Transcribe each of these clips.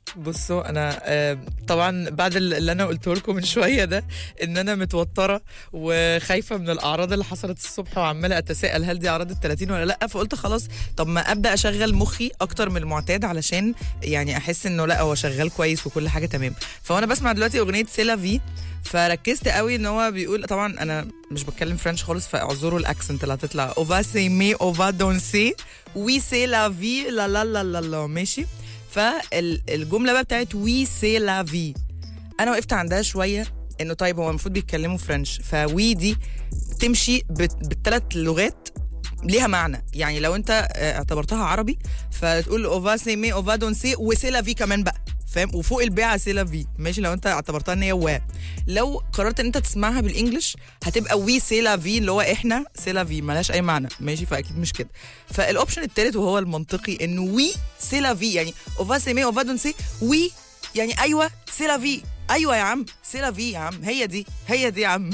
بصوا انا آه، طبعا بعد اللي انا قلته لكم من شويه ده ان انا متوتره وخايفه من الاعراض اللي حصلت الصبح وعماله اتساءل هل دي اعراض ال 30 ولا لا فقلت خلاص طب ما ابدا اشغل مخي اكتر من المعتاد علشان يعني احس انه لا هو شغال كويس وكل حاجه تمام فانا بسمع دلوقتي اغنيه سيلا في فركزت قوي ان هو بيقول طبعا انا مش بتكلم فرنش خالص فاعذروا الاكسنت اللي هتطلع اوفا سي مي اوفا دونسي وي سي لا في لا لا لا لا لا ماشي فالجمله بقى بتاعت وي سي لا في انا وقفت عندها شويه انه طيب هو المفروض بيتكلموا فرنش فوي دي تمشي بالثلاث لغات ليها معنى يعني لو انت آه، اعتبرتها عربي فتقول اوفا سي مي اوفا دون سي وسيلا في كمان بقى فاهم وفوق البيعه سيلا في ماشي لو انت اعتبرتها ان هي وا لو قررت ان انت تسمعها بالانجلش هتبقى وي سيلا في اللي هو احنا سيلا في ملهاش اي معنى ماشي فاكيد مش كده فالاوبشن الثالث وهو المنطقي انه وي سيلا في يعني اوفا سي مي اوفا دون سي وي يعني ايوه سيلا في ايوه يا عم سيلا في يا عم هي دي هي دي يا عم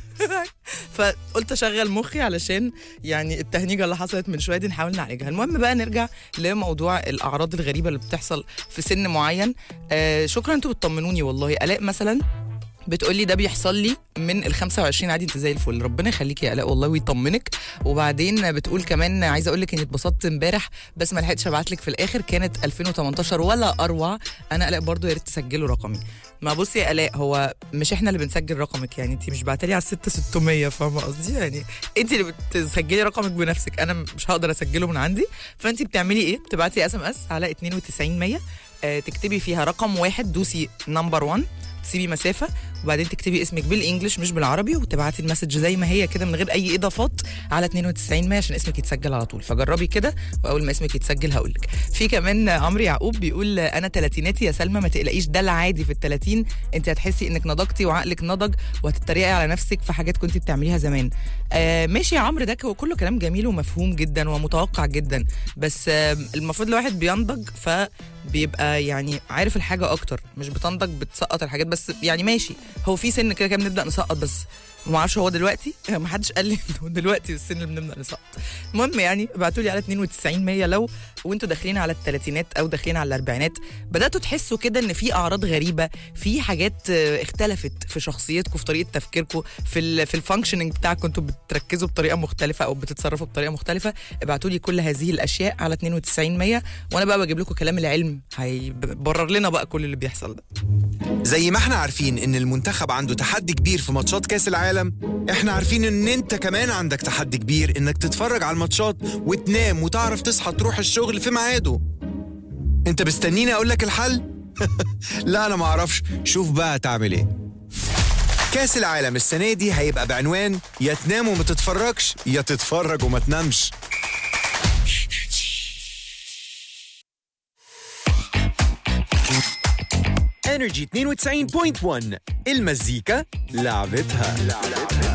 فقلت اشغل مخي علشان يعني التهنيجه اللي حصلت من شويه دي نحاول نعالجها المهم بقى نرجع لموضوع الاعراض الغريبه اللي بتحصل في سن معين آه شكرا انتوا بتطمنوني والله الاء مثلا بتقولي ده بيحصل لي من ال 25 عادي انت زي الفل ربنا يخليكي يا الاء والله ويطمنك وبعدين بتقول كمان عايزه اقول لك اني اتبسطت امبارح بس ما لحقتش ابعت لك في الاخر كانت 2018 ولا اروع انا الاء برضو يا ريت تسجلوا رقمي ما بصي يا الاء هو مش احنا اللي بنسجل رقمك يعني انت مش بعتلي على 6600 فاهمه قصدي يعني انت اللي بتسجلي رقمك بنفسك انا مش هقدر اسجله من عندي فانت بتعملي ايه بتبعتي اس ام اس على 92100 آه تكتبي فيها رقم واحد دوسي نمبر 1 تسيبي مسافه وبعدين تكتبي اسمك بالانجلش مش بالعربي وتبعتي المسج زي ما هي كده من غير اي اضافات على 92 100 عشان اسمك يتسجل على طول فجربي كده واول ما اسمك يتسجل هقول لك في كمان عمرو يعقوب بيقول انا تلاتيناتي يا سلمى ما تقلقيش ده العادي في التلاتين انت هتحسي انك نضجتي وعقلك نضج وهتتريقي على نفسك في حاجات كنت بتعمليها زمان آه ماشي يا عمرو ده هو كله كلام جميل ومفهوم جدا ومتوقع جدا بس آه المفروض الواحد بينضج ف بيبقى يعني عارف الحاجه اكتر مش بتنضج بتسقط الحاجات بس يعني ماشي هو في سن كده كده بنبدا نسقط بس ما اعرفش هو دلوقتي ما حدش قال لي انه دلوقتي السن اللي بنبدا نسقط المهم يعني ابعتوا لي على 92 100 لو وانتوا داخلين على الثلاثينات او داخلين على الاربعينات بداتوا تحسوا كده ان في اعراض غريبه في حاجات آه، اختلفت في شخصيتكم في طريقه تفكيركم في ال في الفانكشننج بتاعكم انتوا بتركزوا بطريقه مختلفه او بتتصرفوا بطريقه مختلفه ابعتوا لي كل هذه الاشياء على 92 100 وانا بقى بجيب لكم كلام العلم هيبرر لنا بقى كل اللي بيحصل ده زي ما احنا عارفين ان المنتخب عنده تحدي كبير في ماتشات كاس العالم احنا عارفين ان انت كمان عندك تحدي كبير انك تتفرج على الماتشات وتنام وتعرف تصحى تروح الشغل في ميعاده انت مستنيني اقول لك الحل لا انا ما اعرفش شوف بقى هتعمل ايه كاس العالم السنة دي هيبقى بعنوان يا تنام وما تتفرجش يا تتفرج وما تنامش انرجي 92.1 المزيكا لعبتها, لعبتها.